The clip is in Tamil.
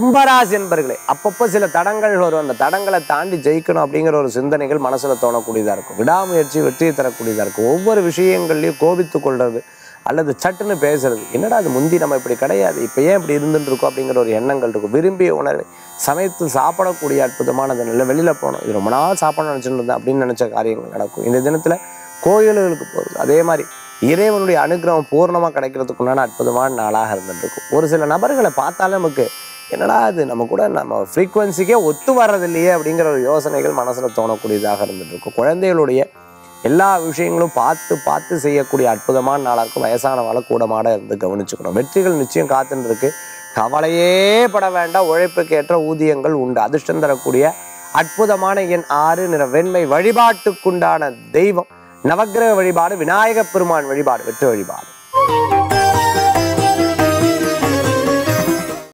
கும்பராசி என்பர்களே அப்பப்போ சில தடங்கள் வரும் அந்த தடங்களை தாண்டி ஜெயிக்கணும் அப்படிங்கிற ஒரு சிந்தனைகள் மனசுல தோணக்கூடியதா இருக்கும் விடாமுயற்சி வெற்றியை தரக்கூடியதா இருக்கும் ஒவ்வொரு விஷயங்கள்லையும் கோபித்து கொள்றது அல்லது சட்டுன்னு பேசுறது என்னடா அது முந்தி நம்ம இப்படி கிடையாது இப்போ ஏன் இப்படி இருந்துட்டு இருக்கோம் அப்படிங்கிற ஒரு எண்ணங்கள் இருக்கும் விரும்பிய உணர்வை சமைத்து சாப்பிடக்கூடிய அற்புதமான நிலை வெளியில் போகணும் இது ரொம்ப நாள் சாப்பிட நினச்சிட்டு இருந்தேன் அப்படின்னு நினச்ச காரியங்கள் நடக்கும் இந்த தினத்தில் கோயில்களுக்கு போகிறது அதே மாதிரி இறைவனுடைய அனுகிரகம் பூர்ணமாக கிடைக்கிறதுக்குண்டான அற்புதமான நாளாக இருந்துட்டு இருக்கும் ஒரு சில நபர்களை பார்த்தாலே நமக்கு என்னடா இது நம்ம கூட நம்ம ஃப்ரீக்குவன்சிக்கே ஒத்து வர்றதில்லையே அப்படிங்கிற ஒரு யோசனைகள் மனசில் தோணக்கூடியதாக இருந்துட்டு இருக்கும் குழந்தைகளுடைய எல்லா விஷயங்களும் பார்த்து பார்த்து செய்யக்கூடிய அற்புதமான நாளாக இருக்கும் வயசானவாளை கூடமாட இருந்து கவனிச்சுக்கணும் வெற்றிகள் நிச்சயம் காத்துன்னு இருக்கு கவலையே பட வேண்டாம் உழைப்புக்கு ஏற்ற ஊதியங்கள் உண்டு அதிர்ஷ்டம் தரக்கூடிய அற்புதமான எண் ஆறு நிற வெண்மை வழிபாட்டுக்குண்டான தெய்வம் நவக்கிரக வழிபாடு விநாயகப் பெருமான் வழிபாடு வெற்றி வழிபாடு